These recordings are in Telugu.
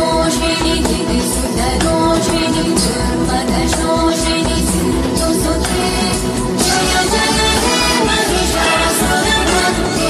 शोषिणि सुन्दरोषिणि दुर्मदशोषिणि सिन्धुसुते जय जय हे महिषासुरमर्दिनि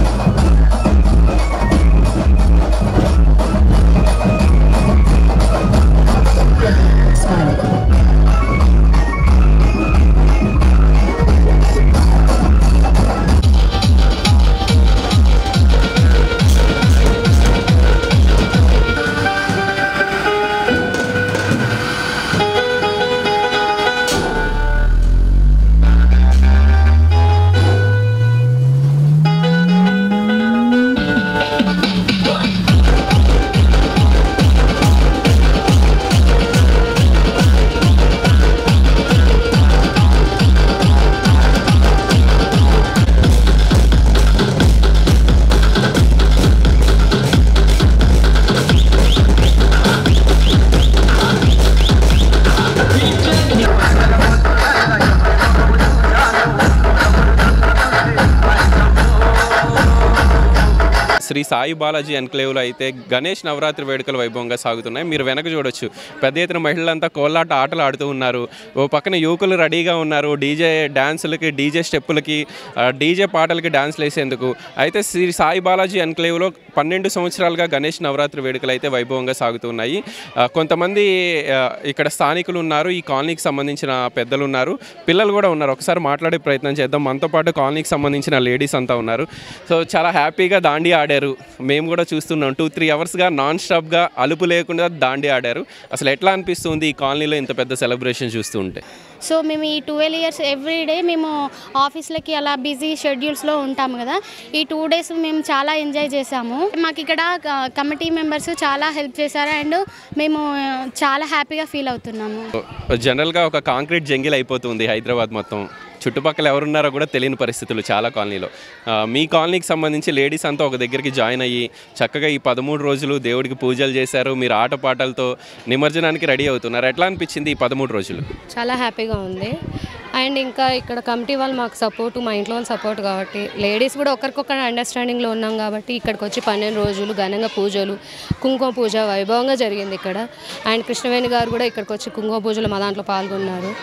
శ్రీ సాయి బాలాజీ ఎన్క్లేవ్లో అయితే గణేష్ నవరాత్రి వేడుకలు వైభవంగా సాగుతున్నాయి మీరు వెనక చూడొచ్చు పెద్ద ఎత్తున మహిళలంతా కోలాట ఆటలు ఆడుతూ ఉన్నారు ఓ పక్కన యువకులు రెడీగా ఉన్నారు డీజే డ్యాన్సులకి డీజే స్టెప్పులకి ఆ, డీజే పాటలకి డ్యాన్స్లు వేసేందుకు అయితే శ్రీ సాయి బాలాజీ ఎన్క్లేవ్లో పన్నెండు సంవత్సరాలుగా గణేష్ నవరాత్రి వేడుకలు అయితే వైభవంగా సాగుతున్నాయి ఆ, కొంతమంది ఆ, ఇక్కడ స్థానికులు ఉన్నారు ఈ కాలనీకి సంబంధించిన పెద్దలు ఉన్నారు పిల్లలు కూడా ఉన్నారు ఒకసారి మాట్లాడే ప్రయత్నం చేద్దాం మనతో పాటు కాలనీకి సంబంధించిన లేడీస్ అంతా ఉన్నారు సో చాలా హ్యాపీగా దాండి ఆడారు మేము కూడా చూస్తున్నాం టూ త్రీ అవర్స్గా నాన్ స్టాప్గా అలుపు లేకుండా దాండి ఆడారు అసలు ఎట్లా అనిపిస్తుంది ఈ కాలనీలో ఇంత పెద్ద సెలబ్రేషన్ చూస్తూ ఉంటే సో మేము ఈ ట్వెల్వ్ ఇయర్స్ ఎవ్రీ డే మేము ఆఫీస్లకి అలా బిజీ షెడ్యూల్స్లో ఉంటాము కదా ఈ టూ డేస్ మేము చాలా ఎంజాయ్ చేసాము మాకు ఇక్కడ కమిటీ మెంబర్స్ చాలా హెల్ప్ చేశారు అండ్ మేము ఆ, చాలా హ్యాపీగా ఫీల్ అవుతున్నాము జనరల్గా ఒక కాంక్రీట్ జంగిల్ అయిపోతుంది హైదరాబాద్ మొత్తం చుట్టుపక్కల ఎవరున్నారో కూడా తెలియని పరిస్థితులు చాలా కాలనీలో ఆ, మీ కాలనీకి సంబంధించి లేడీస్ అంతా ఒక దగ్గరికి జాయిన్ అయ్యి చక్కగా ఈ పదమూడు రోజులు దేవుడికి పూజలు చేశారు మీరు ఆటపాటలతో నిమజ్జనానికి రెడీ అవుతున్నారు ఎట్లా అనిపించింది ఈ పదమూడు రోజులు చాలా హ్యాపీగా ఉంది అండ్ ఇంకా ఇక్కడ కమిటీ వాళ్ళు మాకు సపోర్ట్ మా ఇంట్లో వాళ్ళు సపోర్ట్ కాబట్టి లేడీస్ కూడా ఒకరికొకరు అండర్స్టాండింగ్లో ఉన్నాం కాబట్టి ఇక్కడికి వచ్చి పన్నెండు రోజులు ఘనంగా పూజలు కుంకుమ పూజ వైభవంగా జరిగింది ఇక్కడ అండ్ కృష్ణవేణి గారు కూడా ఇక్కడికి వచ్చి కుంకుమ పూజలు మా దాంట్లో పాల్గొన్నారు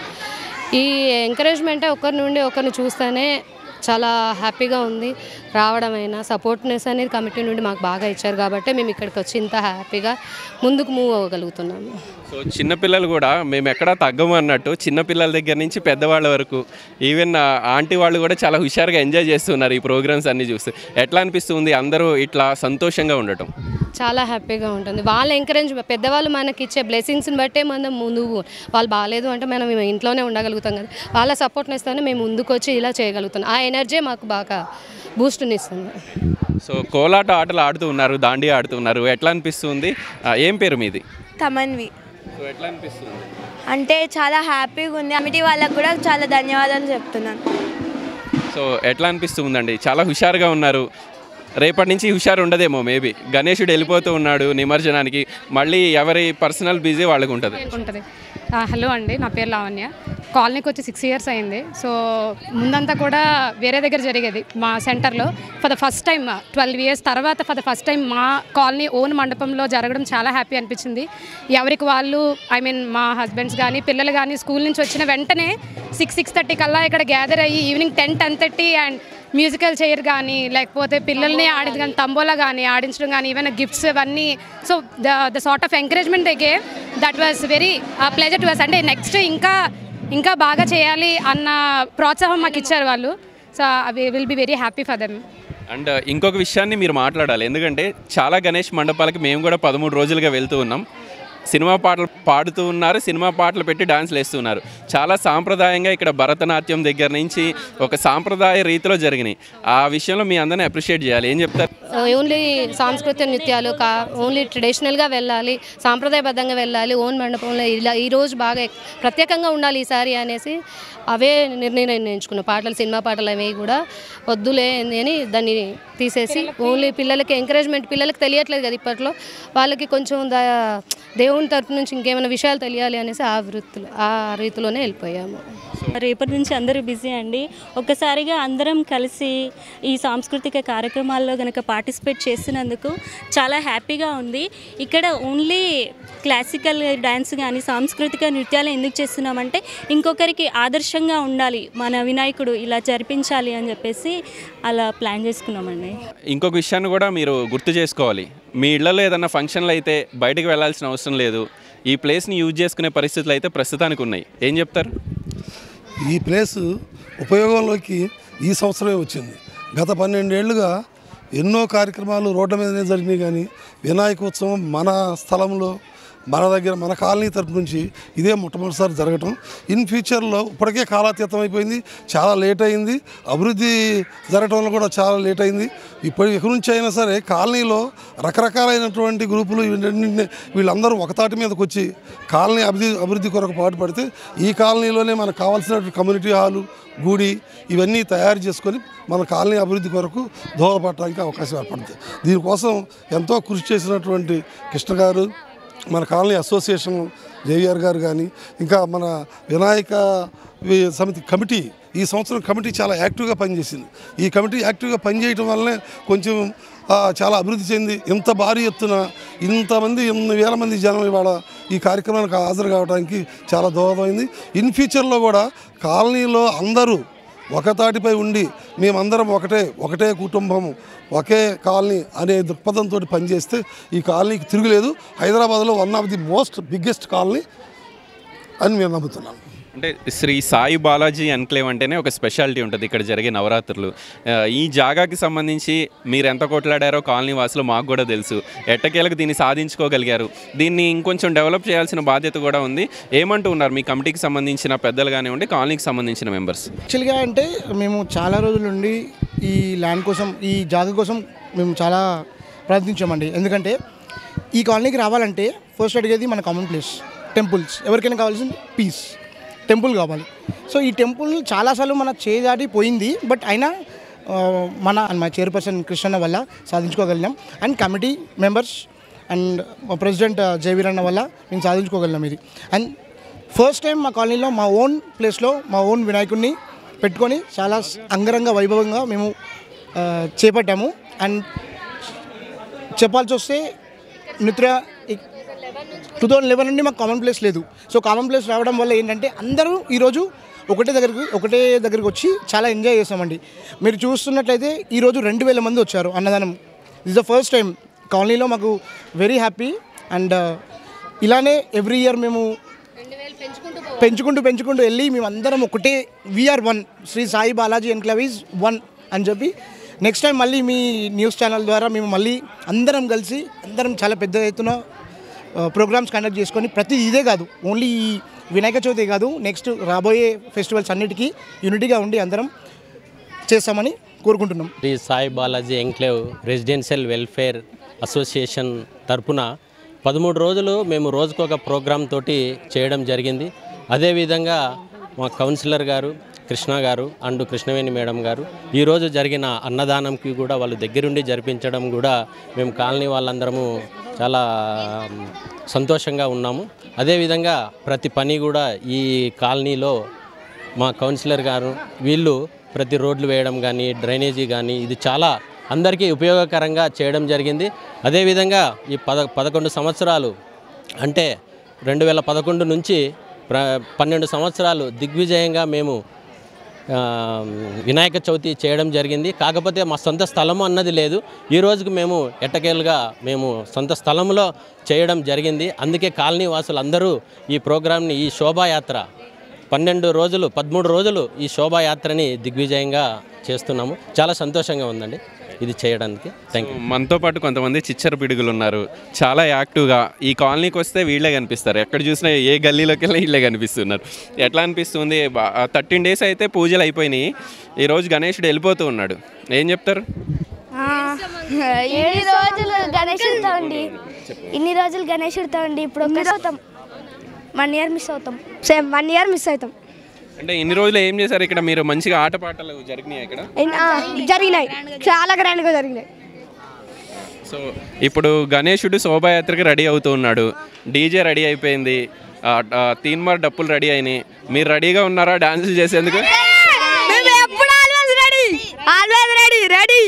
ఈ ఎంకరేజ్మెంటే ఒకరి నుండి ఒకరిని చూస్తేనే చాలా హ్యాపీగా ఉంది రావడమైనా సపోర్ట్నెస్ అనేది కమిటీ నుండి మాకు బాగా ఇచ్చారు కాబట్టి మేము ఇక్కడికి వచ్చి ఇంత హ్యాపీగా ముందుకు మూవ్ అవ్వగలుగుతున్నాము సో చిన్నపిల్లలు కూడా మేము ఎక్కడా తగ్గము అన్నట్టు చిన్నపిల్లల దగ్గర నుంచి పెద్దవాళ్ళ వరకు ఈవెన్ ఆంటీ వాళ్ళు కూడా చాలా హుషారుగా ఎంజాయ్ చేస్తున్నారు ఈ ప్రోగ్రామ్స్ అన్ని చూస్తే ఎట్లా అనిపిస్తుంది అందరూ ఇట్లా సంతోషంగా ఉండటం చాలా హ్యాపీగా ఉంటుంది వాళ్ళ ఎంకరేజ్ పెద్దవాళ్ళు మనకి ఇచ్చే బ్లెస్సింగ్స్ని బట్టే మనం ముందు వాళ్ళు బాగాలేదు అంటే మనం మేము ఇంట్లోనే ఉండగలుగుతాం కదా వాళ్ళ సపోర్ట్ని ఇస్తేనే మేము ముందుకు వచ్చి ఇలా చేయగలుగుతాం ఆ ఎనర్జీ మాకు బాగా బూస్ట్ని ఇస్తుంది సో కోలాట ఆటలు ఆడుతూ ఉన్నారు దాండి ఆడుతూ ఉన్నారు ఎట్లా అనిపిస్తుంది ఆ, ఏం పేరు మీది తమన్వి సో ఎట్లా అనిపిస్తుంది అంటే చాలా హ్యాపీగా ఉంది కమిటీ వాళ్ళకు కూడా చాలా ధన్యవాదాలు చెప్తున్నాను సో ఎట్లా అనిపిస్తుందండి చాలా హుషారుగా ఉన్నారు రేపటి నుంచి హుషారు ఉండదేమో మేబీ గణేశుడు వెళ్ళిపోతూ ఉన్నాడు నిమజ్జనానికి మళ్ళీ ఎవరి పర్సనల్ బిజీ వాళ్ళకు ఉంటుంది ఉంటుంది ఆ, హలో అండి నా పేరు లావణ్య కాలనీకి వచ్చి సిక్స్ ఇయర్స్ అయింది సో ముందంతా కూడా వేరే దగ్గర జరిగేది మా సెంటర్లో for the first time twelve years తర్వాత ఫర్ ద ఫస్ట్ టైం మా కాలనీ ఓన్ మండపంలో జరగడం చాలా హ్యాపీ అనిపించింది ఎవరికి వాళ్ళు ఐ మీన్ మా హస్బెండ్స్ కానీ పిల్లలు కానీ స్కూల్ నుంచి వచ్చిన వెంటనే సిక్స్ సిక్స్ థర్టీ కల్లా ఇక్కడ గ్యాదర్ అయ్యి evening ten ten thirty and musical chair కానీ లేకపోతే పిల్లల్ని ఆడింది కానీ తంబోలా కానీ ఆడించడం కానీ ఏమైనా గిఫ్ట్స్ అవన్నీ so the the sort of encouragement they gave that was very pleasure to us అంటే నెక్స్ట్ ఇంకా ఇంకా బాగా చేయాలి అన్న ప్రోత్సాహం మాకు ఇచ్చారు వాళ్ళు సో అవి will be very happy for them and ఇంకొక విషయాన్ని మీరు మాట్లాడాలి ఎందుకంటే చాలా గణేష్ మండపాలకి మేము కూడా పదమూడు రోజులుగా వెళ్తూ ఉన్నాం సినిమా పాటలు పాడుతూ ఉన్నారు సినిమా పాటలు పెట్టి డాన్స్లు వేస్తున్నారు చాలా సాంప్రదాయంగా ఇక్కడ భరతనాట్యం దగ్గర నుంచి ఒక సాంప్రదాయ రీతిలో జరిగినాయి ఆ విషయంలో మీ అందరిని అప్రిషియేట్ చేయాలి ఏం చెప్తారు ఓన్లీ సాంస్కృతిక నృత్యాలు కా ఓన్లీ ట్రెడిషనల్గా వెళ్ళాలి సాంప్రదాయబద్ధంగా వెళ్ళాలి ఓన్ మండపంలో ఇలా ఈరోజు బాగా ఎక్- ప్రత్యేకంగా ఉండాలి ఈసారి అనేసి అవే నిర్ణయం నిర్ణయించుకున్నాం పాటలు సినిమా పాటలు అవి కూడా వద్దులే అని దాన్ని తీసేసి ఓన్లీ పిల్లలకి ఎంకరేజ్మెంట్ పిల్లలకి తెలియట్లేదు కదా ఇప్పట్లో వాళ్ళకి కొంచెం ద దేవుని తరపు నుంచి ఇంకేమైనా విషయాలు తెలియాలి అనేసి ఆ వృత్తిలో ఆ రీతిలోనే వెళ్ళిపోయాము రేపటి నుంచి అందరూ బిజీ అండి ఒక్కసారిగా అందరం కలిసి ఈ సాంస్కృతిక కార్యక్రమాల్లో కనుక పార్టిసిపేట్ చేసినందుకు చాలా హ్యాపీగా ఉంది ఇక్కడ ఓన్లీ క్లాసికల్ డ్యాన్స్ కానీ సాంస్కృతిక నృత్యాలు ఎందుకు చేస్తున్నామంటే ఇంకొకరికి ఆదర్శంగా ఉండాలి మన వినాయకుడు ఇలా జరిపించాలి అని చెప్పేసి అలా ప్లాన్ చేసుకున్నామండి ఇంకొక విషయాన్ని కూడా మీరు గుర్తు చేసుకోవాలి మీ ఇళ్లలో ఏదన్నా ఫంక్షన్లు అయితే బయటకు వెళ్ళాల్సిన అవసరం లేదు ఈ ప్లేస్ని యూజ్ చేసుకునే పరిస్థితులు అయితే ప్రస్తుతానికి ఉన్నాయి ఏం చెప్తారు ఈ ప్లేస్ ఉపయోగంలోకి ఈ సంవత్సరమే వచ్చింది గత పన్నెండేళ్లుగా ఎన్నో కార్యక్రమాలు రోడ్ల మీదనే జరిగినాయి కానీ వినాయక ఉత్సవం మన స్థలంలో మన దగ్గర మన కాలనీ తరపు నుంచి ఇదే మొట్టమొదటిసారి జరగటం ఇన్ ఫ్యూచర్లో ఇప్పటికే కాలాతీతం అయిపోయింది చాలా లేట్ అయింది అభివృద్ధి జరగటంలో కూడా చాలా లేట్ అయింది ఇప్పటి ఇక నుంచి అయినా సరే కాలనీలో రకరకాలైనటువంటి గ్రూపులు వీళ్ళన్నింటినీ వీళ్ళందరూ ఒకతాటి మీదకి వచ్చి కాలనీ అభివృద్ధి అభివృద్ధి కొరకు పాటుపడితే ఈ కాలనీలోనే మనకు కావాల్సినటువంటి కమ్యూనిటీ హాలు గుడి ఇవన్నీ తయారు చేసుకొని మన కాలనీ అభివృద్ధి కొరకు దోహదపడటానికి అవకాశం ఏర్పడుతుంది దీనికోసం ఎంతో కృషి చేసినటువంటి కృష్ణ గారు మన కాలనీ అసోసియేషన్ జేవిఆర్ గారు కానీ ఇంకా మన వినాయక వి- సమితి కమిటీ ఈ సంవత్సరం కమిటీ చాలా యాక్టివ్గా పనిచేసింది ఈ కమిటీ యాక్టివ్గా పనిచేయటం వల్లనే కొంచెం ఆ, చాలా అభివృద్ధి చెంది ఇంత భారీ ఎత్తున ఇంతమంది ఇన్ని వేల మంది జనం ఇవాళ ఈ కార్యక్రమానికి హాజరు కావడానికి చాలా దోహదమైంది ఇన్ ఫ్యూచర్లో కూడా కాలనీలో అందరూ ఒకతాటిపై ఉండి మేమందరం ఒకటే ఒకటే కుటుంబం ఒకే కాలనీ అనే దృక్పథంతో పనిచేస్తే ఈ కాలనీకి తిరుగులేదు హైదరాబాద్లో one of the most biggest colony అని మేము నమ్ముతున్నాం అంటే శ్రీ సాయి బాలాజీ ఎన్క్లేవ్ అంటేనే ఒక స్పెషాలిటీ ఉంటుంది ఇక్కడ జరిగే నవరాత్రులు ఆ, ఈ జాగాకి సంబంధించి మీరు ఎంత కొట్లాడారో కాలనీ వాసులు మాకు కూడా తెలుసు ఎట్టకేలకు దీన్ని సాధించుకోగలిగారు దీన్ని ఇంకొంచెం డెవలప్ చేయాల్సిన బాధ్యత కూడా ఉంది ఏమంటూ ఉన్నారు మీ కమిటీకి సంబంధించిన పెద్దలు కానివ్వండి కాలనీకి సంబంధించిన మెంబర్స్ యాక్చువల్గా అంటే మేము చాలా రోజుల నుండి ఈ ల్యాండ్ కోసం ఈ జాగా కోసం మేము చాలా ప్రయత్నించామండి ఎందుకంటే ఈ కాలనీకి రావాలంటే ఫస్ట్ అడిగేది మన కామన్ ప్లేస్ టెంపుల్స్ ఎవరికైనా కావాల్సింది పీస్ టెంపుల్ కావాలి సో ఈ టెంపుల్ చాలాసార్లు మన చేదాడి పోయింది బట్ అయినా ఆ, మన మా చైర్పర్సన్ కృష్ణన్న వల్ల సాధించుకోగలిగాం అండ్ కమిటీ మెంబర్స్ అండ్ మా ప్రెసిడెంట్ జయవీరన్న వల్ల మేము సాధించుకోగలిగాం ఇది అండ్ ఫస్ట్ టైం మా కాలనీలో మా ఓన్ ప్లేస్లో మా ఓన్ వినాయకుడిని పెట్టుకొని చాలా అంగరంగ వైభవంగా మేము ఆ, చేపట్టాము అండ్ చెప్పాల్సి వస్తే నృత్య టూ థౌజండ్ లెవెన్ నుండి మాకు కామన్ ప్లేస్ లేదు సో కామన్ ప్లేస్ రావడం వల్ల ఏంటంటే అందరూ ఈరోజు ఒకటే దగ్గరికి ఒకటే దగ్గరికి వచ్చి చాలా ఎంజాయ్ చేస్తామండి మీరు చూస్తున్నట్లయితే ఈరోజు రెండు వేల మంది వచ్చారు అన్నదానం దిస్ ద ఫస్ట్ టైం కాలనీలో మాకు వెరీ హ్యాపీ అండ్ ఇలానే ఎవ్రీ ఇయర్ మేము పెంచుకుంటూ పెంచుకుంటూ వెళ్ళి మేము అందరం ఒకటే we are one Shri Sai Balaji enclave is one అని చెప్పి నెక్స్ట్ టైం మళ్ళీ మీ న్యూస్ ఛానల్ ద్వారా మేము మళ్ళీ అందరం కలిసి అందరం చాలా పెద్ద ఎత్తున ప్రోగ్రామ్స్ కండక్ట్ చేసుకొని ప్రతి ఇదే కాదు ఓన్లీ ఈ వినాయక చవితి కాదు నెక్స్ట్ రాబోయే ఫెస్టివల్స్ అన్నిటికీ యూనిటీగా ఉండి అందరం చేస్తామని కోరుకుంటున్నాం Shri Sai Balaji enclave residential welfare association తరపున పదమూడు రోజులు మేము రోజుకొక ప్రోగ్రామ్ తోటి చేయడం జరిగింది అదేవిధంగా మా కౌన్సిలర్ గారు కృష్ణ గారు అండ్ కృష్ణవేణి మేడం గారు ఈరోజు జరిగిన అన్నదానంకి కూడా వాళ్ళు దగ్గరుండి జరిపించడం కూడా మేము కాలనీ వాళ్ళందరము చాలా మ్, సంతోషంగా ఉన్నాము అదేవిధంగా ప్రతి పని కూడా ఈ కాలనీలో మా కౌన్సిలర్ గారు వీళ్ళు ప్రతి రోడ్లు వేయడం కానీ డ్రైనేజీ కానీ ఇది చాలా అందరికీ ఉపయోగకరంగా చేయడం జరిగింది అదేవిధంగా ఈ పద పదకొండు సంవత్సరాలు అంటే రెండు వేల పదకొండు నుంచి ప్ర పన్నెండు సంవత్సరాలు దిగ్విజయంగా మేము ఆ, వినాయక చవితి చేయడం జరిగింది కాకపోతే మా సొంత స్థలము అన్నది లేదు ఈ రోజుకి మేము ఎట్టకేలుగా మేము సొంత స్థలంలో చేయడం జరిగింది అందుకే కాలనీ వాసులు అందరూ ఈ ప్రోగ్రామ్ని ఈ శోభాయాత్ర పన్నెండు రోజులు పదమూడు రోజులు ఈ శోభాయాత్రని దిగ్విజయంగా చేస్తున్నాము చాలా సంతోషంగా ఉందండి ఇది చేయడానికి థ్యాంక్ యూ మనతో పాటు కొంతమంది చిచ్చర పిడుగులు ఉన్నారు చాలా యాక్టివ్గా ఈ కాలనీకి వస్తే వీళ్ళే కనిపిస్తారు ఎక్కడ చూసినా ఏ గల్లీలోకి వెళ్ళి వీళ్ళే కనిపిస్తున్నారు ఎట్లా అనిపిస్తుంది థర్టీన్ డేస్ అయితే పూజలు అయిపోయినాయి ఈరోజు గణేషుడు వెళ్ళిపోతూ ఉన్నాడు ఏం చెప్తారు ఇన్ని రోజులు గణేశుడితో ఉండి ఇన్ని రోజులు గణేశుడితో ఉండి ఇప్పుడు మిస్ అవుతాం వన్ ఇయర్ మిస్ అవుతాం సేమ్ వన్ ఇయర్ మిస్ అవుతాం అంటే ఇన్ని రోజులు ఏం చేశారు ఇక్కడ మీరు మంచిగా ఆటపాటలు జరిగినాయి ఇక్కడ ఇన్- ఆ, జరిగినాయి చాలా గ్రాండ్గా జరిగినాయి సో ఇప్పుడు గణేశుడు శోభాయాత్రకి రెడీ అవుతూ ఉన్నాడు డీజే రెడీ అయిపోయింది ఆ, ఆ, తీన్మార్ డప్పులు రెడీ అయినాయి మీరు రెడీగా ఉన్నారా డాన్సులు చేసేందుకు మేము ఎప్పుడు always ready always ready ready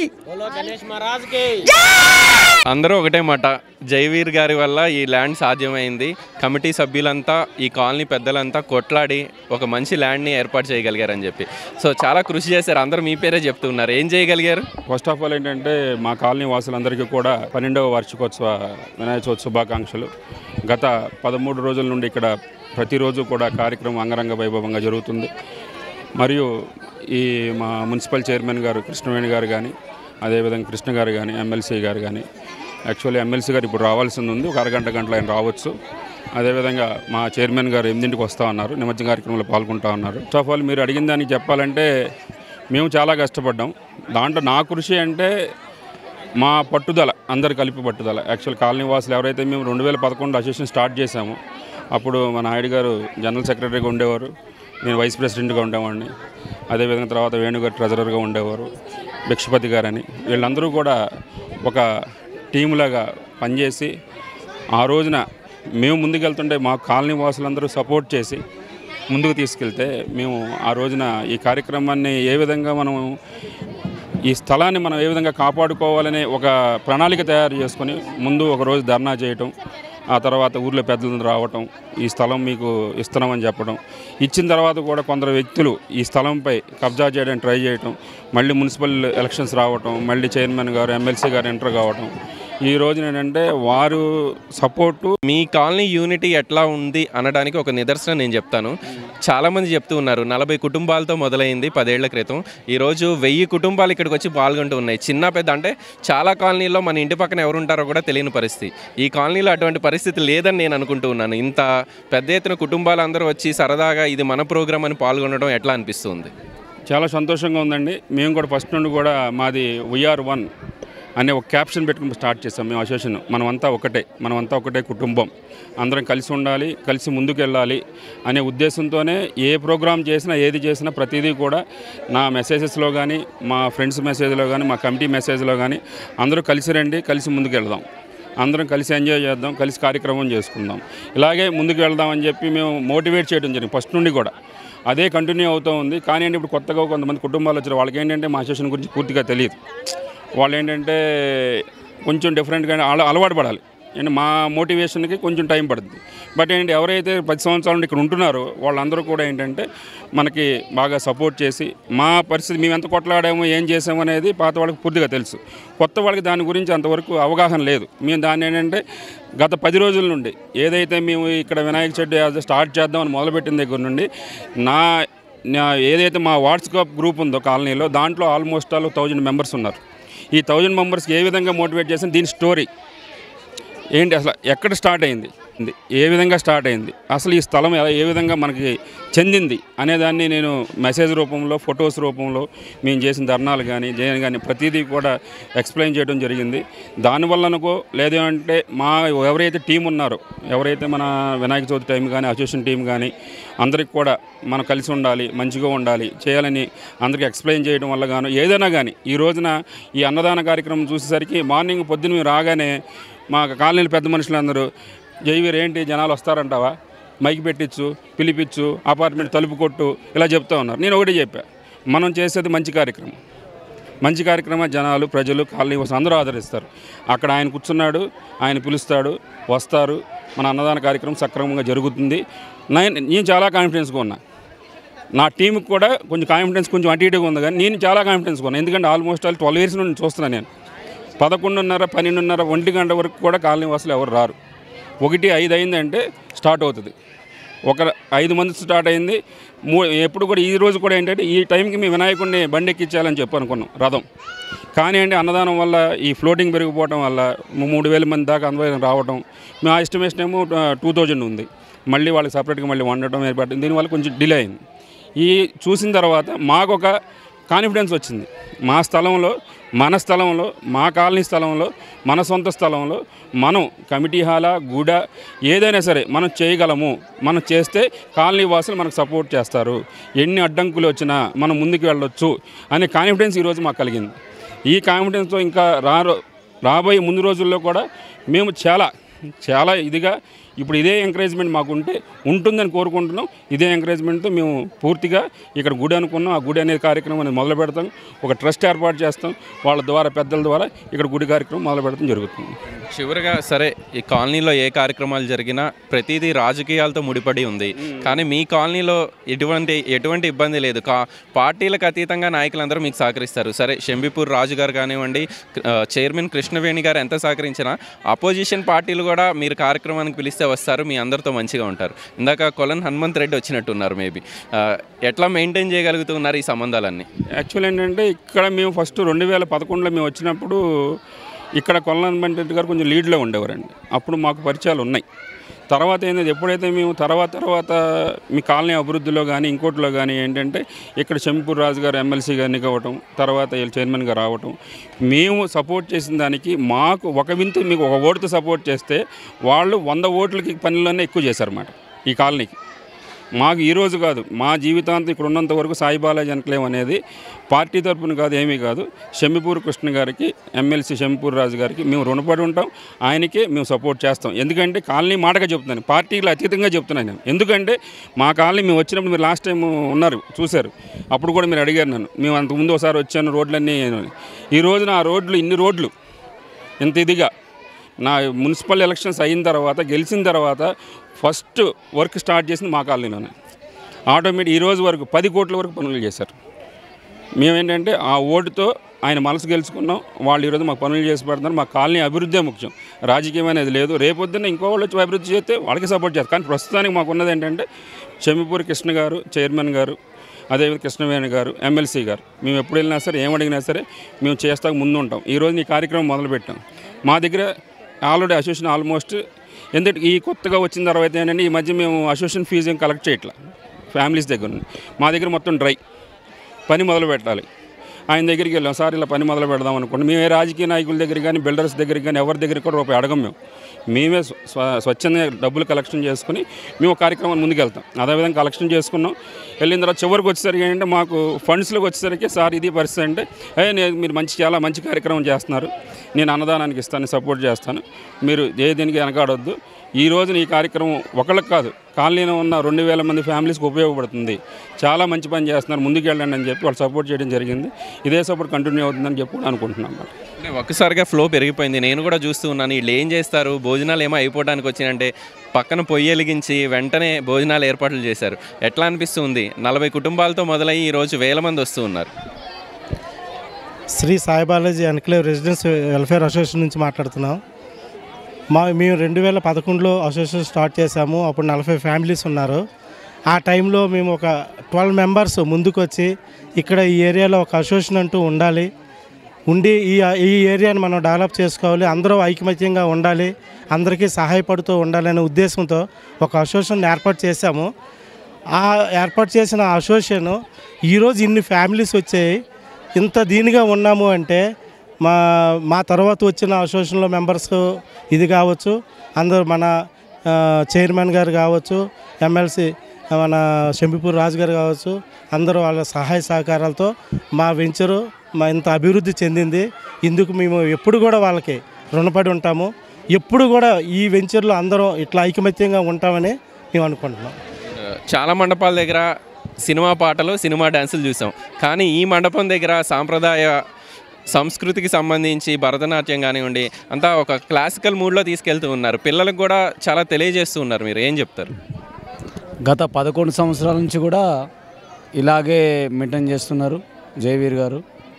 అందరూ ఒకటే మాట జైవీర్ గారి వల్ల ఈ ల్యాండ్ సాధ్యమైంది కమిటీ సభ్యులంతా ఈ కాలనీ పెద్దలంతా కొట్లాడి ఒక మంచి ల్యాండ్ని ఏర్పాటు చేయగలిగారని చెప్పి సో చాలా కృషి చేశారు అందరూ మీ పేరే చెప్తున్నారు ఏం చేయగలిగారు ఫస్ట్ ఆఫ్ ఆల్ ఏంటంటే మా కాలనీ వాసులందరికీ కూడా పన్నెండవ వార్షికోత్సవ వినాయక చవితి శుభాకాంక్షలు గత పదమూడు రోజుల నుండి ఇక్కడ ప్రతిరోజు కూడా కార్యక్రమం అంగరంగ వైభవంగా జరుగుతుంది మరియు ఈ మా మున్సిపల్ చైర్మన్ గారు కృష్ణవేణి గారు కానీ అదేవిధంగా కృష్ణ గారు కానీ ఎమ్మెల్సీ గారు కానీ యాక్చువల్లీ ఎమ్మెల్సీ గారు ఇప్పుడు రావాల్సింది ఉంది ఒక అరగంట గంటలో ఆయన రావచ్చు అదేవిధంగా మా చైర్మన్ గారు ఎనిమిదింటికి వస్తూ ఉన్నారు నిమజ్జన కార్యక్రమంలో పాల్గొంటూ ఉన్నారు ఫస్ట్ ఆఫ్ ఆల్ మీరు అడిగిన దానికి చెప్పాలంటే మేము చాలా కష్టపడ్డాం దాంట్లో నా కృషి అంటే మా పట్టుదల అందరు కలిపి పట్టుదల యాక్చువల్ కాలనీ వాసులు ఎవరైతే మేము రెండు వేల పదకొండు అసోసియేషన్ స్టార్ట్ చేశామో అప్పుడు మా నాయుడు గారు జనరల్ సెక్రటరీగా ఉండేవారు నేను వైస్ ప్రెసిడెంట్గా ఉండేవాడిని అదేవిధంగా తర్వాత వేణుగారు ట్రెజరర్గా ఉండేవారు భిక్షపతి గారని వీళ్ళందరూ కూడా ఒక టీములాగా పనిచేసి ఆ రోజున మేము ముందుకెళ్తుంటే మా కాలనీ వాసులందరూ సపోర్ట్ చేసి ముందుకు తీసుకెళ్తే మేము ఆ రోజున ఈ కార్యక్రమాన్ని ఏ విధంగా మనం ఈ స్థలాన్ని మనం ఏ విధంగా కాపాడుకోవాలనే ఒక ప్రణాళిక తయారు చేసుకొని ముందు ఒక రోజు ధర్నా చేయటం ఆ తర్వాత ఊర్లో పెద్దలను రావటం ఈ స్థలం మీకు ఇస్తున్నామని చెప్పడం ఇచ్చిన తర్వాత కూడా కొందరు వ్యక్తులు ఈ స్థలంపై కబ్జా చేయడానికి ట్రై చేయటం మళ్ళీ మున్సిపల్ ఎలక్షన్స్ రావటం మళ్ళీ చైర్మన్ గారు ఎమ్మెల్సీ గారు ఎంటర్ కావటం ఈ రోజున ఏంటంటే వారు సపోర్టు మీ కాలనీ యూనిటీ ఎట్లా ఉంది అనడానికి ఒక నిదర్శనం నేను చెప్తాను చాలామంది చెప్తూ ఉన్నారు నలభై కుటుంబాలతో మొదలైంది పదేళ్ల క్రితం ఈరోజు వెయ్యి కుటుంబాలు ఇక్కడికి వచ్చి పాల్గొంటూ ఉన్నాయి చిన్న పెద్ద అంటే చాలా కాలనీల్లో మన ఇంటి పక్కన ఎవరు ఉంటారో కూడా తెలియని పరిస్థితి ఈ కాలనీలో అటువంటి పరిస్థితి లేదని నేను అనుకుంటూ ఉన్నాను ఇంత పెద్ద ఎత్తున కుటుంబాలు అందరూ వచ్చి సరదాగా ఇది మన ప్రోగ్రామ్ అని పాల్గొనడం ఎట్లా అనిపిస్తుంది చాలా సంతోషంగా ఉందండి మేము కూడా ఫస్ట్ నుండి కూడా మాది వీఆర్ వన్ అనే ఒక క్యాప్షన్ పెట్టుకుని స్టార్ట్ చేస్తాం మేము అసోసియేషన్ మనమంతా ఒకటే మనమంతా ఒకటే కుటుంబం అందరం కలిసి ఉండాలి కలిసి ముందుకు వెళ్ళాలి అనే ఉద్దేశంతోనే ఏ ప్రోగ్రామ్ చేసినా ఏది చేసినా ప్రతిదీ కూడా నా మెసేజెస్లో కానీ మా ఫ్రెండ్స్ మెసేజ్లో కానీ మా కమిటీ మెసేజ్లో కానీ అందరూ కలిసి రండి కలిసి ముందుకు వెళ్దాం అందరం కలిసి ఎంజాయ్ చేద్దాం కలిసి కార్యక్రమం చేసుకుందాం ఇలాగే ముందుకు వెళ్దామని చెప్పి మేము మోటివేట్ చేయడం జరిగింది ఫస్ట్ నుండి కూడా అదే కంటిన్యూ అవుతూ ఉంది కానీ ఏంటి ఇప్పుడు కొత్తగా కొంతమంది కుటుంబాలు వచ్చారు వాళ్ళకి ఏంటంటే మా అసోసియేషన్ గురించి పూర్తిగా తెలియదు వాళ్ళు ఏంటంటే కొంచెం డిఫరెంట్గా అల అలవాటు పడాలి అండ్ మా మోటివేషన్కి కొంచెం టైం పడుతుంది బట్ ఏంటి ఎవరైతే పది సంవత్సరాల నుండి ఇక్కడ ఉంటున్నారో వాళ్ళందరూ కూడా ఏంటంటే మనకి బాగా సపోర్ట్ చేసి మా పరిస్థితి మేము ఎంత కొట్లాడామో ఏం చేసాము అనేది పాత వాళ్ళకి పూర్తిగా తెలుసు కొత్త వాళ్ళకి దాని గురించి అంతవరకు అవగాహన లేదు మేము దాన్ని ఏంటంటే గత పది రోజుల నుండి ఏదైతే మేము ఇక్కడ వినాయక చవితి స్టార్ట్ చేద్దామని మొదలుపెట్టిన దగ్గర నుండి నా నా ఏదైతే మా వాట్సాప్ గ్రూప్ ఉందో కాలనీలో దాంట్లో ఆల్మోస్ట్ ఆల్ థౌజండ్ మెంబర్స్ ఉన్నారు ఈ థౌజండ్ మెంబర్స్కి ఏ విధంగా మోటివేట్ చేసిన దీని స్టోరీ ఏంటి అసలు ఎక్కడ స్టార్ట్ అయింది ఇది ఏ విధంగా స్టార్ట్ అయింది అసలు ఈ స్థలం ఎలా ఏ విధంగా మనకి చెందింది అనేదాన్ని నేను మెసేజ్ రూపంలో ఫొటోస్ రూపంలో మేము చేసిన ధర్నాలు కానీ చేయని కానీ ప్రతిదీ కూడా ఎక్స్ప్లెయిన్ చేయడం జరిగింది దానివల్లనకో లేదంటే మా ఎవరైతే టీం ఉన్నారో ఎవరైతే మన వినాయక చవితి టైం కానీ అసోసియేషన్ టీం కానీ అందరికి కూడా మనం కలిసి ఉండాలి మంచిగా ఉండాలి చేయాలని అందరికి ఎక్స్ప్లెయిన్ చేయడం వల్ల గాను ఏదైనా కానీ ఈ రోజున ఈ అన్నదాన కార్యక్రమం చూసేసరికి మార్నింగ్ పొద్దున్న మేము రాగానే మా కాలనీల పెద్ద మనుషులందరూ జైవీర్ ఏంటి జనాలు వస్తారంటావా మైక్ పెట్టించు పిలిపించు అపార్ట్మెంట్ తలుపు కొట్టు ఇలా చెప్తా ఉన్నారు నేను ఒకటే చెప్పా మనం చేసేది మంచి కార్యక్రమం మంచి కార్యక్రమం జనాలు ప్రజలు కాలనీ వాసులు అందరూ ఆదరిస్తారు అక్కడ ఆయన కూర్చున్నాడు ఆయన పిలుస్తాడు వస్తారు మన అన్నదాన కార్యక్రమం సక్రమంగా జరుగుతుంది నేను నేను చాలా కాన్ఫిడెన్స్గా ఉన్నా నా టీంకి కూడా కొంచెం కాన్ఫిడెన్స్ కొంచెం అటు ఇటుగా ఉంది కానీ నేను చాలా కాన్ఫిడెన్స్గా ఉన్నాను ఎందుకంటే ఆల్మోస్ట్ ఆల్ ట్వెల్వ్ ఇయర్స్ నుండి చూస్తున్నాను నేను పదకొండున్నర పన్నెండున్నర ఒంటి గంట వరకు కూడా కాలనీ వాసులు ఎవరు రారు ఒకటి ఐదు అయిందంటే స్టార్ట్ అవుతుంది ఒక ఐదు మంది స్టార్ట్ అయింది మూ ఎప్పుడు కూడా ఈ రోజు కూడా ఏంటంటే ఈ టైంకి మీ వినాయకుడిని బండి ఎక్కించాలని చెప్పి అనుకున్నాం రథం కానీ అండి అన్నదానం వల్ల ఈ ఫ్లోటింగ్ పెరిగిపోవడం వల్ల మూడు వేల మంది దాకా అందరం రావడం మా ఎస్టిమేషన్ ఏమో టూ థౌజండ్ ఉంది మళ్ళీ వాళ్ళకి సపరేట్గా మళ్ళీ వండటం ఏర్పడింది దీనివల్ల కొంచెం డిలే అయింది ఈ చూసిన తర్వాత మాకు ఒక కాన్ఫిడెన్స్ వచ్చింది మా స్థలంలో మన స్థలంలో మా కాలనీ స్థలంలో మన సొంత స్థలంలో మనం కమిటీ హాలా గూడ ఏదైనా సరే మనం చేయగలము మనం చేస్తే కాలనీ వాసులు మనకు సపోర్ట్ చేస్తారు ఎన్ని అడ్డంకులు వచ్చినా మనం ముందుకు వెళ్ళొచ్చు అనే కాన్ఫిడెన్స్ ఈరోజు మాకు కలిగింది ఈ కాన్ఫిడెన్స్తో ఇంకా రారో రాబోయే ముందు రోజుల్లో కూడా మేము చాలా చాలా ఇదిగా ఇప్పుడు ఇదే ఎంకరేజ్మెంట్ మాకు ఉంటే ఉంటుందని కోరుకుంటున్నాం ఇదే ఎంకరేజ్మెంట్తో మేము పూర్తిగా ఇక్కడ గుడి అనుకున్నాం ఆ గుడి అనే కార్యక్రమం అనేది మొదలు పెడతాం ఒక ట్రస్ట్ ఏర్పాటు చేస్తాం వాళ్ళ ద్వారా పెద్దల ద్వారా ఇక్కడ గుడి కార్యక్రమం మొదలు పెడతాం జరుగుతుంది చివరిగా సరే ఈ కాలనీలో ఏ కార్యక్రమాలు జరిగినా ప్రతిదీ రాజకీయాలతో ముడిపడి ఉంది కానీ మీ కాలనీలో ఎటువంటి ఎటువంటి ఇబ్బంది లేదు కా పార్టీలకు అతీతంగా నాయకులందరూ మీకు సహకరిస్తారు సరే షంబిపూర్ రాజు గారు కానివ్వండి ఆ, చైర్మన్ కృష్ణవేణి గారు ఎంత సహకరించినా అపోజిషన్ పార్టీలు కూడా మీరు కార్యక్రమానికి పిలిస్తే వస్తారు మీ అందరితో మంచిగా ఉంటారు ఇందాక కొలన్ హనుమంత్ రెడ్డి వచ్చినట్టున్నారు మేబీ ఎట్లా మెయింటైన్ చేయగలుగుతున్నారు ఈ సంబంధాలన్నీ యాక్చువల్ ఏంటంటే ఇక్కడ మేము ఫస్ట్ రెండు వేల పదకొండులో మేము వచ్చినప్పుడు ఇక్కడ కొల్లాన్ రెడ్డి గారు కొంచెం లీడ్లో ఉండేవారండి అప్పుడు మాకు పరిచయాలు ఉన్నాయి తర్వాత ఏంటంటే ఎప్పుడైతే మేము తర్వాత తర్వాత మీ కాలనీ అభివృద్ధిలో కానీ ఇంకోటిలో కానీ ఏంటంటే ఇక్కడ చెంపూర్ రాజు గారు ఎమ్మెల్సీ గారిని కావటం తర్వాత వీళ్ళు చైర్మన్ గారు రావటం మేము సపోర్ట్ చేసిన దానికి మాకు ఒక వింతు మీకు ఒక ఓటుతో సపోర్ట్ చేస్తే వాళ్ళు వంద ఓట్లకి పనిలోనే ఎక్కువ చేశారన్నమాట ఈ కాలనీకి మాకు ఈ రోజు కాదు మా జీవితాంతం ఇక్కడ ఉన్నంత వరకు సాయి బాలాజీ ఎన్క్లేవ్ అనేది పార్టీ తరపున కాదు ఏమీ కాదు షమ్మిపూర్ కృష్ణ గారికి ఎమ్మెల్సీ షమ్మిపూర్ రాజు గారికి మేము రుణపడి ఉంటాం ఆయనకే మేము సపోర్ట్ చేస్తాం ఎందుకంటే కాలనీ మాటగా చెప్తున్నాను పార్టీలు అతీతంగా చెప్తున్నాను నేను ఎందుకంటే మా కాలనీ మేము వచ్చినప్పుడు మీరు లాస్ట్ టైం ఉన్నారు చూశారు అప్పుడు కూడా మీరు అడిగారు నన్ను మేము అంతకుముందు ఒకసారి వచ్చాను రోడ్లన్నీ ఈ రోజున ఆ రోడ్లు ఇన్ని రోడ్లు ఇంత ఇదిగా నా మున్సిపల్ ఎలక్షన్స్ అయిన తర్వాత గెలిచిన తర్వాత ఫస్ట్ వర్క్ స్టార్ట్ చేసింది మా కాలనీలోనే ఆటోమేటిక్ ఈ రోజు వరకు పది కోట్ల వరకు పనులు చేశారు మేమేంటంటే ఆ ఓటుతో ఆయన మనసు గెలుచుకున్నాం వాళ్ళు ఈరోజు మాకు పనులు చేసి పెడుతున్నారు మా కాలనీ అభివృద్ధే ముఖ్యం రాజకీయం అనేది లేదు రేపొద్దున ఇంకో వాళ్ళు వచ్చి అభివృద్ధి చేస్తే వాళ్ళకి సపోర్ట్ చేస్తారు కానీ ప్రస్తుతానికి మాకు ఉన్నది ఏంటంటే చెమ్మిపూరి కృష్ణ గారు చైర్మన్ గారు అదేవిధంగా కృష్ణవేణి గారు ఎమ్మెల్సీ గారు మేము ఎప్పుడు వెళ్ళినా సరే ఏమడిగినా సరే మేము చేస్తాక ముందు ఉంటాం ఈరోజు ఈ కార్యక్రమం మొదలుపెట్టాం మా దగ్గర ఆల్రెడీ అసోసియేషన్ ఆల్మోస్ట్ ఎందుకంటే ఈ కొత్తగా వచ్చిన తర్వాత ఏంటంటే ఈ మధ్య మేము అసోసియేషన్ ఫీజు ఏం కలెక్ట్ చేయట్లా ఫ్యామిలీస్ దగ్గర నుండి. మా దగ్గర మొత్తం డ్రై పని మొదలు పెట్టాలి ఆయన దగ్గరికి వెళ్ళాం సార్ ఇలా పని మొదలు పెడదాం అనుకోండి మేమే రాజకీయ నాయకుల దగ్గర కానీ బిల్డర్స్ దగ్గర కానీ ఎవరి దగ్గర కూడా రూపాయి అడగం మేము మేమే స్వ స్వచ్ఛంగా డబ్బులు కలెక్షన్ చేసుకుని మేము కార్యక్రమాన్ని ముందుకెళ్తాం అదేవిధంగా కలెక్షన్ చేసుకున్నాం వెళ్ళిన తర్వాత చివరికి వచ్చేసరికి ఏంటంటే మాకు ఫండ్స్లోకి వచ్చేసరికి సార్ ఇది పరిస్థితి అంటే ఏ నేను మీరు మంచి చాలా మంచి కార్యక్రమం చేస్తున్నారు నేను అన్నదానానికి ఇస్తాను సపోర్ట్ చేస్తాను మీరు ఏ దీనికి వెనకాడొద్దు ఈ రోజున ఈ కార్యక్రమం ఒకళ్ళకి కాదు కాలనీలో ఉన్న రెండు వేల మంది ఫ్యామిలీస్కి ఉపయోగపడుతుంది చాలా మంచి పని చేస్తున్నారు ముందుకు వెళ్ళండి అని చెప్పి వాళ్ళు సపోర్ట్ చేయడం జరిగింది ఇదే సపోర్ట్ కంటిన్యూ అవుతుందని చెప్పి కూడా అనుకుంటున్నాం అన్నమాట అంటే ఒక్కసారిగా ఫ్లో పెరిగిపోయింది నేను కూడా చూస్తూ ఉన్నాను వీళ్ళు ఏం చేస్తారు భోజనాలు ఏమో అయిపోవడానికి వచ్చినంటే పక్కన పొయ్యి వెలిగించి వెంటనే భోజనాలు ఏర్పాట్లు చేశారు ఎట్లా అనిపిస్తుంది నలభై కుటుంబాలతో మొదలయ్యి ఈరోజు వేల మంది వస్తూ ఉన్నారు Shri Sai Balaji enclave residence welfare association నుంచి మాట్లాడుతున్నాం మా మేము రెండు వేల పదకొండులో అసోసియేషన్ స్టార్ట్ చేశాము అప్పుడు నలభై ఫ్యామిలీస్ ఉన్నారు ఆ టైంలో మేము ఒక ట్వెల్వ్ మెంబర్స్ ముందుకు వచ్చి ఇక్కడ ఈ ఏరియాలో ఒక అసోసియేషన్ అంటూ ఉండాలి ఉండి ఈ ఈ ఏరియాని మనం డెవలప్ చేసుకోవాలి అందరూ ఐకమత్యంగా ఉండాలి అందరికీ సహాయపడుతూ ఉండాలనే ఉద్దేశంతో ఒక అసోసియేషన్ ఏర్పాటు చేశాము ఆ ఏర్పాటు చేసిన అసోసియేషన్ ఈరోజు ఇన్ని ఫ్యామిలీస్ వచ్చాయి ఇంత దీనిగా ఉన్నాము అంటే మా మా తర్వాత వచ్చిన అసోసియేషన్లో మెంబర్స్ ఇది కావచ్చు అందరూ మన ఆ, చైర్మన్ గారు కావచ్చు ఎమ్మెల్సీ మన శంపిపూర్ రాజు గారు కావచ్చు అందరూ వాళ్ళ సహాయ సహకారాలతో మా వెంచరు మా ఇంత అభివృద్ధి చెందింది ఇందుకు మేము ఎప్పుడు కూడా వాళ్ళకి రుణపడి ఉంటాము ఎప్పుడు కూడా ఈ వెంచర్లో అందరం ఇట్లా ఐకమత్యంగా ఉంటామని మేము అనుకుంటున్నాం చాలా మండపాల దగ్గర సినిమా పాటలు సినిమా డ్యాన్సులు చూసాం కానీ ఈ మండపం దగ్గర సాంప్రదాయ సంస్కృతికి సంబంధించి భరతనాట్యం కానివ్వండి అంతా ఒక క్లాసికల్ మూడ్లో తీసుకెళ్తూ ఉన్నారు పిల్లలకు కూడా చాలా తెలియజేస్తూ ఉన్నారు మీరు ఏం చెప్తారు గత పదకొండు సంవత్సరాల నుంచి కూడా ఇలాగే మెయింటైన్ చేస్తున్నారు జయవీర్ గారు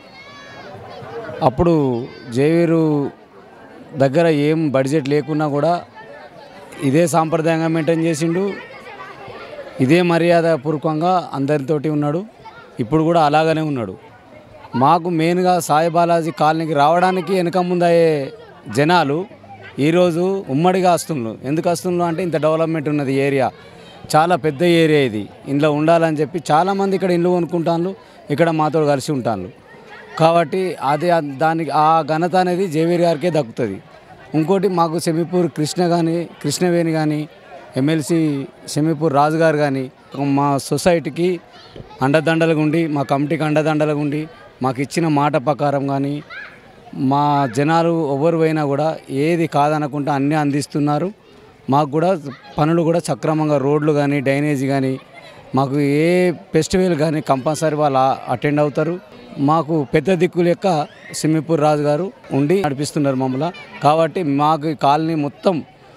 అప్పుడు జయవీరు దగ్గర ఏం బడ్జెట్ లేకున్నా కూడా ఇదే సాంప్రదాయంగా మెయింటైన్ చేసిండు ఇదే మర్యాద పూర్వకంగా అందరితోటి ఉన్నాడు ఇప్పుడు కూడా అలాగనే ఉన్నాడు మాకు మెయిన్గా సాయి బాలాజీ కాలనీకి రావడానికి వెనక ముందయ్యే జనాలు ఈరోజు ఉమ్మడిగా వస్తున్నారు ఎందుకు వస్తున్నారు అంటే ఇంత డెవలప్మెంట్ ఉన్నది ఏరియా చాలా పెద్ద ఏరియా ఇది ఇంట్లో ఉండాలని చెప్పి చాలామంది ఇక్కడ ఇల్లు కొనుక్కుంటాను ఇక్కడ మాతో కలిసి ఉంటాను కాబట్టి అది దానికి ఆ ఘనత అనేది జేవీర్ గారికే దక్కుతుంది ఇంకోటి మాకు సెమీపూర్ కృష్ణ కానీ కృష్ణవేణి కానీ ఎమ్మెల్సీ సెమీపూర్ రాజు గారు కానీ మా సొసైటీకి అండదండలుగా ఉండి మా కమిటీకి అండదండలుగా ఉండి మాకు ఇచ్చిన మాట ప్రకారం కానీ మా జనాలు ఎవరు పోయినా కూడా ఏది కాదనకుండా అన్నీ అందిస్తున్నారు మాకు కూడా పనులు కూడా సక్రమంగా రోడ్లు కానీ డ్రైనేజ్ కానీ మాకు ఏ ఫెస్టివల్ కానీ కంపల్సరీ వాళ్ళు అటెండ్ అవుతారు మాకు పెద్ద దిక్కు లెక్క సిమ్మిపూర్ రాజు గారు ఉండి నడిపిస్తున్నారు మమ్మల్ని కాబట్టి మాకు ఈ కాలనీ మొత్తం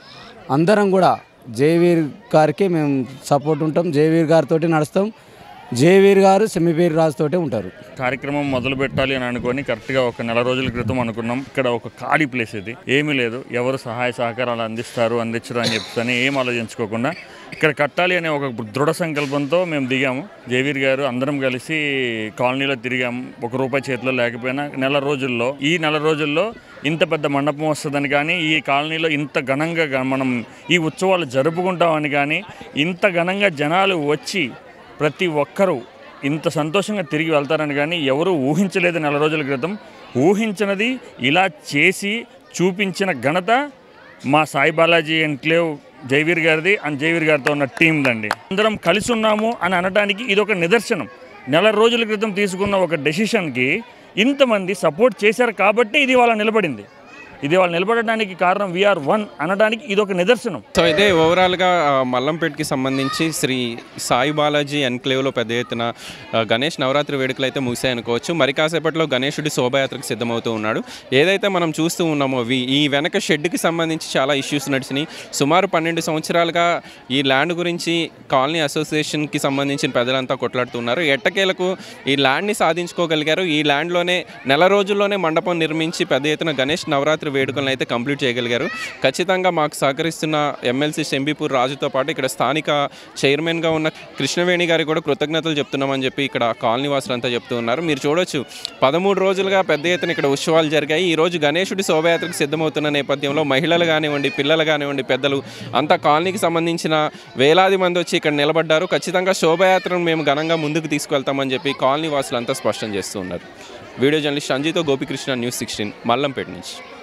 అందరం కూడా జయవీర్ గారికి మేము సపోర్ట్ ఉంటాం జయవీర్ గారితో నడుస్తాం జయవీర్ గారు సెమివీర్ రాజుతోటే ఉంటారు కార్యక్రమం మొదలు పెట్టాలి అని అనుకొని కరెక్ట్గా ఒక నెల రోజుల క్రితం అనుకున్నాం ఇక్కడ ఒక ఖాళీ ప్లేస్ ఇది ఏమీ లేదు ఎవరు సహాయ సహకారాలు అందిస్తారు అందించరు అని చెప్తాను ఏం ఆలోచించుకోకుండా ఇక్కడ కట్టాలి అనే ఒక దృఢ సంకల్పంతో మేము దిగాము జయవీర్ గారు అందరం కలిసి కాలనీలో తిరిగాము ఒక రూపాయి చేతిలో లేకపోయినా నెల రోజుల్లో ఈ నెల రోజుల్లో ఇంత పెద్ద మండపం వస్తుందని కానీ ఈ కాలనీలో ఇంత ఘనంగా గా- మనం ఈ ఉత్సవాలు జరుపుకుంటామని కానీ ఇంత ఘనంగా జనాలు వచ్చి ప్రతి ఒక్కరూ ఇంత సంతోషంగా తిరిగి వెళ్తారని కానీ ఎవరు ఊహించలేదు నెల రోజుల క్రితం ఊహించినది ఇలా చేసి చూపించిన ఘనత మా సాయి బాలాజీ ఎన్క్లేవ్ జయవీర్ గారిది అండ్ జయవీర్ గారితో ఉన్న టీం దండి అందరం కలిసి ఉన్నాము అని అనడానికి ఇది ఒక నిదర్శనం నెల రోజుల క్రితం తీసుకున్న ఒక డెసిషన్కి ఇంతమంది సపోర్ట్ చేశారు కాబట్టి ఇది వాళ్ళ నిలబడింది ఇది వాళ్ళు నిలబడడానికి కారణం వీఆర్ వన్ అనడానికి ఇది ఒక నిదర్శనం సో ఇదే ఓవరాల్గా ఆ, మల్లంపేటకి సంబంధించి శ్రీ సాయి బాలాజీ ఎన్క్లేవ్లో పెద్ద ఎత్తున ఆ, గణేష్ నవరాత్రి వేడుకలు అయితే ముగిసాయి అనుకోవచ్చు మరి కాసేపట్లో గణేశుడి శోభయాత్రకు సిద్ధమవుతూ ఉన్నాడు ఏదైతే మనం చూస్తూ ఉన్నామో వి- ఈ వెనక షెడ్కి సంబంధించి చాలా ఇష్యూస్ నడిచినాయి సుమారు పన్నెండు సంవత్సరాలుగా ఈ ల్యాండ్ గురించి కాలనీ అసోసియేషన్కి సంబంధించిన పెద్దలంతా కొట్లాడుతున్నారు ఎట్టకేలకు ఈ ల్యాండ్ని సాధించుకోగలిగారు ఈ ల్యాండ్లోనే నెల రోజుల్లోనే మండపం నిర్మించి పెద్ద ఎత్తున గణేష్ నవరాత్రి వేడుకలను అయితే కంప్లీట్ చేయగలిగారు ఖచ్చితంగా మాకు సహకరిస్తున్న ఎమ్మెల్సీ శంబీపూర్ రాజుతో పాటు ఇక్కడ స్థానిక చైర్మన్గా ఉన్న కృష్ణవేణి గారికి కూడా కృతజ్ఞతలు చెప్తున్నామని చెప్పి ఇక్కడ కాలనీ వాసులంతా చెప్తూ ఉన్నారు మీరు చూడొచ్చు పదమూడు రోజులుగా పెద్ద ఎత్తున ఇక్కడ ఉత్సవాలు జరిగాయి ఈ రోజు గణేశుడి శోభయాత్రకు సిద్ధమవుతున్న నేపథ్యంలో మహిళలు కానివ్వండి పిల్లలు కానివ్వండి పెద్దలు అంతా కాలనీకి సంబంధించిన వేలాది మంది వచ్చి ఇక్కడ నిలబడ్డారు ఖచ్చితంగా శోభయాత్రను మేము ఘనంగా ముందుకు తీసుకెళ్తామని చెప్పి కాలనీ వాసులు అంతా స్పష్టం చేస్తూ ఉన్నారు వీడియో జర్నలిస్ట్ సంజీతో గోపికృష్ణ న్యూస్ సిక్స్టీన్ మల్లంపేట నుంచి